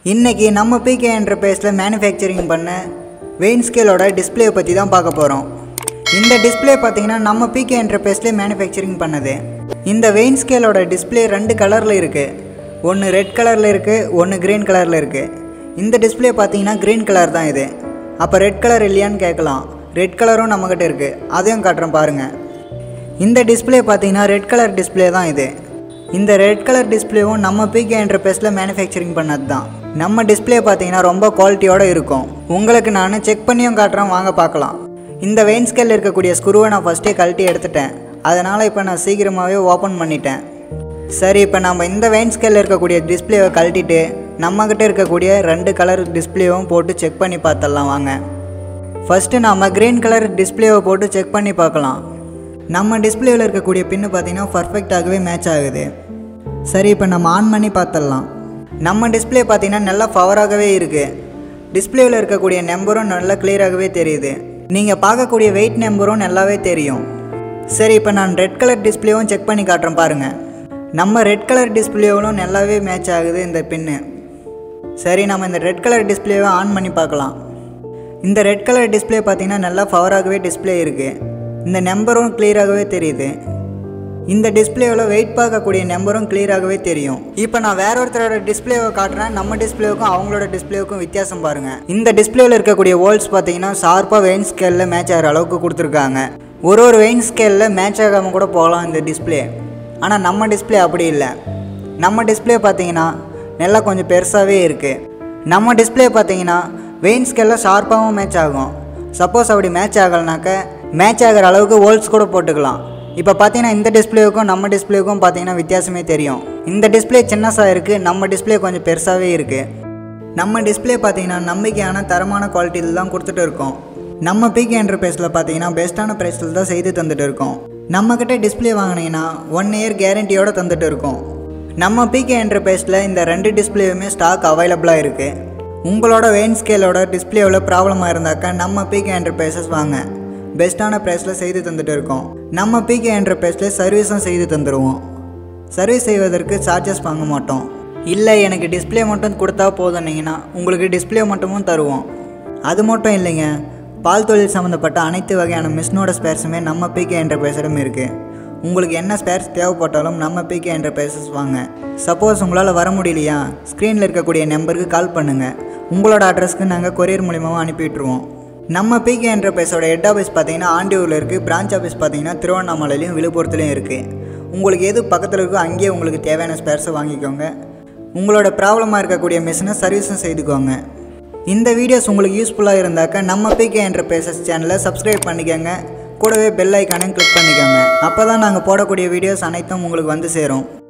இன்னைக்கு நம்ம பிகே என்டர்பிரைஸில் மேனுஃபேக்சரிங் பண்ண வெயின் ஸ்கேலோட டிஸ்ப்ளே பற்றி தான் பார்க்க போகிறோம் இந்த டிஸ்ப்ளே பார்த்தீங்கன்னா நம்ம பிகே என்டர்பிரைஸ்லேயே மேனுஃபேக்சரிங் பண்ணது இந்த வெயின் ஸ்கேலோட டிஸ்ப்ளே ரெண்டு கலரில் இருக்குது ஒன்று ரெட் கலரில் இருக்குது ஒன்று க்ரீன் கலரில் இருக்குது இந்த டிஸ்ப்ளே பார்த்தீங்கன்னா க்ரீன் கலர் தான் இது அப்போ ரெட் கலர் இல்லையான்னு கேட்கலாம் ரெட் கலரும் நம்மக்கிட்ட இருக்குது அதையும் காட்டுறேன் பாருங்கள் இந்த டிஸ்ப்ளே பார்த்தீங்கன்னா ரெட் கலர் டிஸ்ப்ளே தான் இது இந்த ரெட் கலர் டிஸ்ப்ளேவும் நம்ம பிகே என்டர்பிரைஸில் மேனுஃபேக்சரிங் பண்ணது தான் நம்ம டிஸ்ப்ளே பார்த்தீங்கன்னா ரொம்ப குவாலிட்டியோட இருக்கும் உங்களுக்கு நான் செக் பண்ணியும் காட்டுறேன் வாங்க பார்க்கலாம் இந்த வெயின் ஸ்கேல் இருக்கக்கூடிய ஸ்க்ரூவை நான் ஃபஸ்ட்டே கழட்டி எடுத்துட்டேன் அதனால் இப்போ நான் சீக்கிரமாகவே ஓப்பன் பண்ணிட்டேன் சரி இப்போ நம்ம இந்த வெயின் ஸ்கேலில் இருக்கக்கூடிய டிஸ்ப்ளேவை கழட்டிட்டு நம்மக்கிட்ட இருக்கக்கூடிய ரெண்டு கலர் டிஸ்ப்ளேவும் போட்டு செக் பண்ணி பார்த்துடலாம் வாங்க ஃபஸ்ட்டு நம்ம க்ரீன் கலர் டிஸ்ப்ளேவை போட்டு செக் பண்ணி பார்க்கலாம் நம்ம டிஸ்ப்ளேவில் இருக்கக்கூடிய பின்னு பார்த்தீங்கன்னா பர்ஃபெக்டாகவே மேட்ச் ஆகுது சரி இப்போ நம்ம ஆன் பண்ணி பார்த்துடலாம் நம்ம டிஸ்ப்ளே பார்த்தீங்கன்னா நல்லா பவராகவே இருக்குது டிஸ்ப்ளேவில் இருக்கக்கூடிய நம்பரும் நல்லா கிளியராகவே தெரியுது நீங்கள் பார்க்கக்கூடிய வெயிட் நம்பரும் நல்லாவே தெரியும் சரி இப்போ நான் ரெட் கலர் டிஸ்ப்ளேவும் செக் பண்ணி காட்டுறேன் பாருங்கள் நம்ம ரெட் கலர் டிஸ்ப்ளேவிலும் நல்லாவே மேட்ச் ஆகுது இந்த பின்னு சரி நம்ம இந்த ரெட் கலர் டிஸ்ப்ளேவை ஆன் பண்ணி பார்க்கலாம் இந்த ரெட் கலர் டிஸ்ப்ளே பார்த்தீங்கன்னா நல்லா பவராகவே டிஸ்ப்ளே இருக்குது இந்த நம்பரும் கிளியராகவே தெரியுது இந்த டிஸ்ப்ளேவில் வெயிட் பார்க்கக்கூடிய நம்பரும் கிளியராகவே தெரியும் இப்போ நான் வேற ஒருத்தரோட டிஸ்ப்ளேவை காட்டுறேன் நம்ம டிஸ்ப்ளேவுக்கும் அவங்களோட டிஸ்ப்ளேவுக்கும் வித்தியாசம் பாருங்கள் இந்த டிஸ்ப்ளேவில் இருக்கக்கூடிய வோல்ட்ஸ் பார்த்தீங்கன்னா ஷார்ப்பாக வெயின் ஸ்கேலில் மேட்ச் ஆகிற அளவுக்கு கொடுத்துருக்காங்க ஒரு ஒரு வெயின் ஸ்கேலில் மேட்ச் ஆகாமல் கூட போகலாம் இந்த டிஸ்ப்ளே ஆனால் நம்ம டிஸ்ப்ளே அப்படி இல்லை நம்ம டிஸ்ப்ளே பார்த்தீங்கன்னா நல்லா கொஞ்சம் பெருசாகவே இருக்குது நம்ம டிஸ்ப்ளே பார்த்தீங்கன்னா வெயின் ஸ்கேலில் ஷார்ப்பாகவும் மேட்ச் ஆகும் சப்போஸ் அப்படி மேட்ச் ஆகலைனாக்க மேட்ச் ஆகிற அளவுக்கு வோல்ட்ஸ் கூட போட்டுக்கலாம் இப்போ பார்த்தீங்கன்னா இந்த டிஸ்ப்ளேவுக்கும் நம்ம டிஸ்ப்ளேவுக்கும் பார்த்தீங்கன்னா வித்தியாசமே தெரியும் இந்த டிஸ்ப்ளே சின்னசாக இருக்குது நம்ம டிஸ்ப்ளே கொஞ்சம் பெருசாகவே இருக்குது நம்ம டிஸ்ப்ளே பார்த்தீங்கன்னா நம்பிக்கையான தரமான குவாலிட்டியில் தான் கொடுத்துட்டு இருக்கோம் நம்ம பிக் என்டர்பிரைஸில் பார்த்தீங்கன்னா பெஸ்ட்டான ப்ரைஸில் தான் செய்து தந்துட்டு இருக்கோம் நம்மக்கிட்ட டிஸ்ப்ளே வாங்கினீங்கன்னா ஒன் இயர் கேரண்டியோட தந்துட்டு இருக்கோம் நம்ம பிகே என்டர்பிரைஸில் இந்த ரெண்டு டிஸ்ப்ளேவுமே ஸ்டாக் அவைலபிளாக இருக்குது உங்களோட வெயின் ஸ்கேலோட டிஸ்ப்ளேவில் ப்ராப்ளமாக இருந்தாக்கா நம்ம பிகே என்டர்பிரைசஸ் வாங்க பெஸ்ட்டான ப்ரைஸில் செய்து தந்துட்டு இருக்கோம் நம்ம பிகே என்டர்பிரைஸில் சர்வீஸும் செய்து தந்துடுவோம் சர்வீஸ் செய்வதற்கு சார்ஜஸ் வாங்க மாட்டோம் இல்லை எனக்கு டிஸ்ப்ளே மட்டும் கொடுத்தா போதுன்னீங்கன்னா உங்களுக்கு டிஸ்ப்ளே மட்டுமும் தருவோம் அது மட்டும் இல்லைங்க பால் தொழில் சம்மந்தப்பட்ட அனைத்து வகையான மிஷினோட ஸ்பேர்ஸுமே நம்ம பிகே என்டர்பிரைஸிடம் இருக்குது உங்களுக்கு என்ன ஸ்பேர்ஸ் தேவைப்பட்டாலும் நம்ம பிகே என்டர்பிரைசஸ் வாங்க சப்போஸ் உங்களால் வர முடியலையா ஸ்க்ரீனில் இருக்கக்கூடிய நம்பருக்கு கால் பண்ணுங்கள் உங்களோட அட்ரஸ்க்கு நாங்கள் கொரியர் மூலியமாக அனுப்பிவிட்ருவோம் நம்ம பிகே என்டர்பிரைஸோட ஹெட் ஆஃபீஸ் பார்த்தீங்கன்னா ஆண்டியூரில் இருக்குது பிரான்ச் ஆஃபீஸ் பார்த்தீங்கன்னா திருவண்ணாமலையிலையும் விழுப்புரத்துலையும் இருக்குது உங்களுக்கு எது பக்கத்தில் இருக்கோ அங்கேயே உங்களுக்கு தேவையான ஸ்பேர்ஸை வாங்கிக்கோங்க உங்களோட ப்ராப்ளமாக இருக்கக்கூடிய மிஷினை சர்வீஸும் செய்துக்கோங்க இந்த வீடியோஸ் உங்களுக்கு யூஸ்ஃபுல்லாக இருந்தாக்கா நம்ம பிகே என்டர்பிரைசஸ் சேனலை சப்ஸ்கிரைப் பண்ணிக்கோங்க கூடவே பெல் ஐக்கானையும் கிளிக் பண்ணிக்கோங்க அப்போ தான் நாங்கள் போடக்கூடிய வீடியோஸ் அனைத்தும் உங்களுக்கு வந்து சேரும்